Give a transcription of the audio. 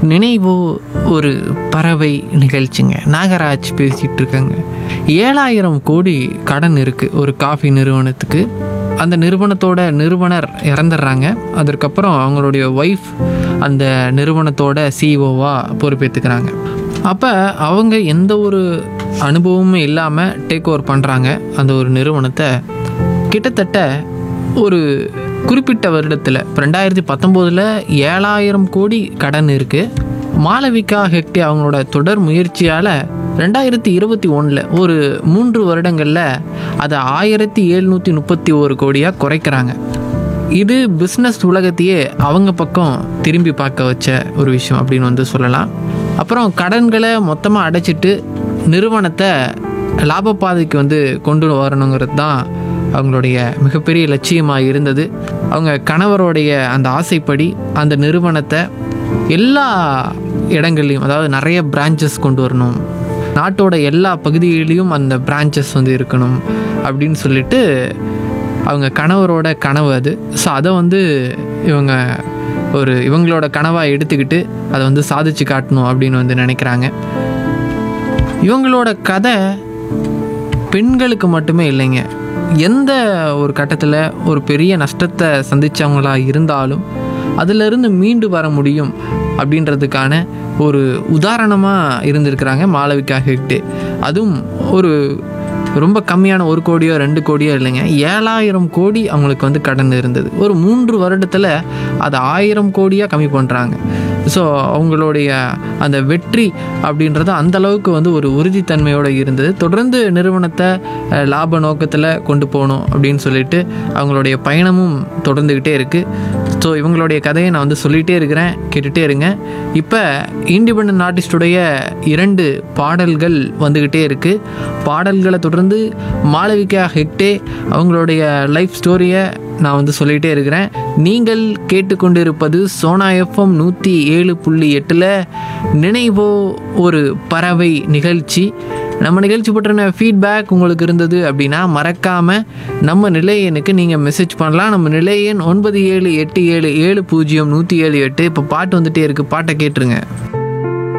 நினைவோ ஒரு பறவை நிகழ்ச்சிங்க நாகராஜ் பேசிகிட்டு இருக்காங்க ஏழாயிரம் கோடி கடன் இருக்குது ஒரு காஃபி நிறுவனத்துக்கு அந்த நிறுவனத்தோட நிறுவனர் இறந்துடுறாங்க அதற்கப்புறம் அவங்களுடைய ஒய்ஃப் அந்த நிறுவனத்தோட சிஇஓவாக பொறுப்பேற்றுக்கிறாங்க அப்போ அவங்க எந்த ஒரு அனுபவமும் இல்லாமல் டேக் ஓவர் பண்ணுறாங்க அந்த ஒரு நிறுவனத்தை கிட்டத்தட்ட ஒரு குறிப்பிட்ட வருடத்தில் ரெண்டாயிரத்தி பத்தொம்போதில் ஏழாயிரம் கோடி கடன் இருக்குது மாளவிகா ஹெக்டே அவங்களோட தொடர் முயற்சியால் ரெண்டாயிரத்தி இருபத்தி ஒன்றில் ஒரு மூன்று வருடங்களில் அதை ஆயிரத்தி எழுநூற்றி முப்பத்தி ஒரு கோடியாக குறைக்கிறாங்க இது பிஸ்னஸ் உலகத்தையே அவங்க பக்கம் திரும்பி பார்க்க வச்ச ஒரு விஷயம் அப்படின்னு வந்து சொல்லலாம் அப்புறம் கடன்களை மொத்தமாக அடைச்சிட்டு நிறுவனத்தை லாபப்பாதைக்கு வந்து கொண்டு வரணுங்கிறது தான் அவங்களுடைய மிகப்பெரிய லட்சியமாக இருந்தது அவங்க கணவருடைய அந்த ஆசைப்படி அந்த நிறுவனத்தை எல்லா இடங்கள்லையும் அதாவது நிறைய பிரான்ச்சஸ் கொண்டு வரணும் நாட்டோட எல்லா பகுதிகளிலும் அந்த பிரான்ச்சஸ் வந்து இருக்கணும் அப்படின்னு சொல்லிட்டு அவங்க கணவரோட கனவு அது ஸோ அதை வந்து இவங்க ஒரு இவங்களோட கனவாக எடுத்துக்கிட்டு அதை வந்து சாதிச்சு காட்டணும் அப்படின்னு வந்து நினைக்கிறாங்க இவங்களோட கதை பெண்களுக்கு மட்டுமே இல்லைங்க எந்த ஒரு கட்டத்தில் ஒரு பெரிய நஷ்டத்தை சந்தித்தவங்களா இருந்தாலும் அதிலிருந்து மீண்டு வர முடியும் அப்படின்றதுக்கான ஒரு உதாரணமாக இருந்திருக்கிறாங்க மாளவிகா ஹெக்டே அதுவும் ஒரு ரொம்ப கம்மியான ஒரு கோடியோ ரெண்டு கோடியோ இல்லைங்க ஏழாயிரம் கோடி அவங்களுக்கு வந்து கடன் இருந்தது ஒரு மூன்று வருடத்தில் அதை ஆயிரம் கோடியாக கம்மி பண்ணுறாங்க ஸோ அவங்களுடைய அந்த வெற்றி அப்படின்றது அந்த அளவுக்கு வந்து ஒரு உறுதித்தன்மையோடு இருந்தது தொடர்ந்து நிறுவனத்தை அஹ், லாப நோக்கத்தில் கொண்டு போகணும் அப்படின்னு சொல்லிட்டு அவங்களுடைய பயணமும் தொடர்ந்துக்கிட்டே இருக்குது ஸோ இவங்களுடைய கதையை நான் வந்து சொல்லிகிட்டே இருக்கிறேன் கேட்டுகிட்டே இருங்க இப்போ இண்டிபெண்ட் ஆர்டிஸ்டுடைய இரண்டு பாடல்கள் வந்துக்கிட்டே இருக்குது பாடல்களை தொடர்ந்து மாளவிகா ஹெக்டே அவங்களுடைய லைஃப் ஸ்டோரியை நான் வந்து சொல்லிகிட்டே இருக்கிறேன் நீங்கள் கேட்டுக்கொண்டிருப்பது சோனா எஃப்எம் நூற்றி ஏழு புள்ளி எட்டில் நினைவோ ஒரு பறவை நிகழ்ச்சி நம்ம நிகழ்ச்சி பற்றின ஃபீட்பேக் உங்களுக்கு இருந்தது அப்படின்னா மறக்காமல் நம்ம நிலையனுக்கு நீங்கள் மெசேஜ் பண்ணலாம் நம்ம நிலையன் ஒன்பது ஏழு எட்டு ஏழு ஏழு பூஜ்ஜியம் நூற்றி ஏழு எட்டு இப்போ பாட்டு வந்துட்டே இருக்குது பாட்டை கேட்டுருங்க